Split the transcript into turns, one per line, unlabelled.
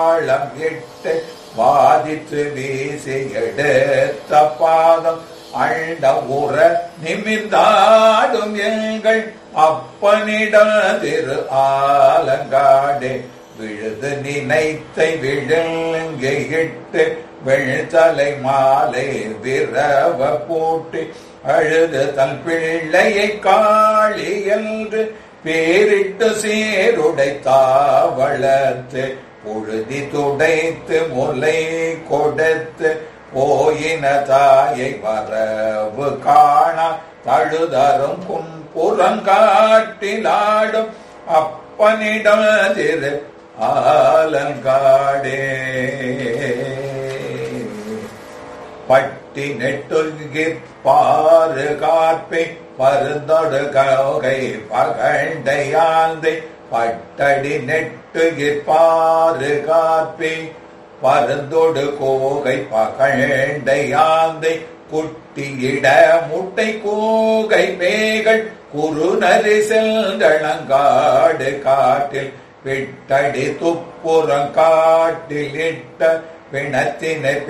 ஆழம் எட்டு வாதித்து வீசி எடுத்த பாதம் அண்ட உற நிமிர்ந்தாடும் எங்கள் அப்பனிட திரு ஆலங்காடே விழுது நினைத்தை விழுங்கையிட்டு வெள்தலை மாலை விரவ பூட்டி அழுது தன் பிள்ளையை காளி என்று பேரிட்டு சீருடை தாவளத்து புழுதி துடைத்து முலை கொடுத்து போயின தாயை வரவு காணா தழுதரும் கும்புறங்காட்டிலாடும் அப்பனிடம் திரு ஆலங்காடே பட்டி நெட்டுகிற் பாரு காப்பை பருந்தொடு கௌகை பகண்டையாந்தை பட்டடி நெட்டுகிற் பாரு காப்பை பருந்தொடு கோகை பகண்டையாந்தை குட்டியிட முட்டை கூகை பேகள் குறுநரி செல்களங்காடு காட்டில் விட்டடி துப்புறம் காட்டில் இட்ட பிணத்தினை